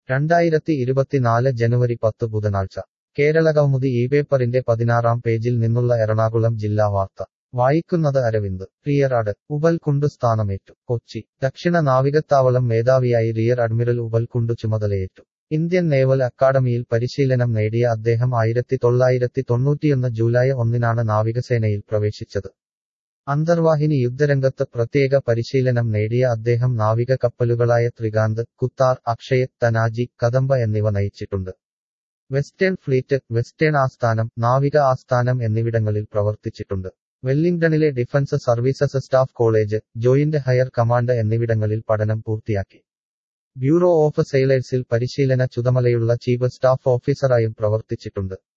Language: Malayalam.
രണ്ടായിരത്തി ഇരുപത്തിനാല് ജനുവരി പത്ത് ബുധനാഴ്ച കേരളകൗമുദി ഈ പേപ്പറിന്റെ പതിനാറാം പേജിൽ നിന്നുള്ള എറണാകുളം ജില്ലാ വാർത്ത വായിക്കുന്നത് അരവിന്ദ് റിയർ അഡ് ഉബൽ കുണ്ടു സ്ഥാനമേറ്റു കൊച്ചി ദക്ഷിണ നാവികത്താവളം മേധാവിയായി റിയർ അഡ്മിറൽ ഉബൽ കുണ്ടു ചുമതലയേറ്റു ഇന്ത്യൻ നേവൽ അക്കാഡമിയിൽ പരിശീലനം നേടിയ അദ്ദേഹം ആയിരത്തി തൊള്ളായിരത്തി തൊണ്ണൂറ്റിയൊന്ന് ജൂലൈ ഒന്നിനാണ് നാവികസേനയിൽ പ്രവേശിച്ചത് അന്തർവാഹിനി യുദ്ധരംഗത്ത് പ്രത്യേക പരിശീലനം നേടിയ അദ്ദേഹം നാവിക കപ്പലുകളായ ത്രികാന്ത് കുത്താർ അക്ഷയ് തനാജി കദംബ എന്നിവ നയിച്ചിട്ടുണ്ട് വെസ്റ്റേൺ ഫ്ലീറ്റ് വെസ്റ്റേൺ ആസ്ഥാനം നാവിക ആസ്ഥാനം എന്നിവിടങ്ങളിൽ പ്രവർത്തിച്ചിട്ടുണ്ട് വെല്ലിംഗ്ടണിലെ defence services staff college joint higher command എന്നിവിടങ്ങളിൽ പഠനം പൂർത്തിയാക്കി ബ്യൂറോ ഓഫ് സെയിലേഴ്സിൽ പരിശീലന ചുമതലയുള്ള ചീഫ് സ്റ്റാഫ് ഓഫീസറായും പ്രവർത്തിച്ചിട്ടുണ്ട്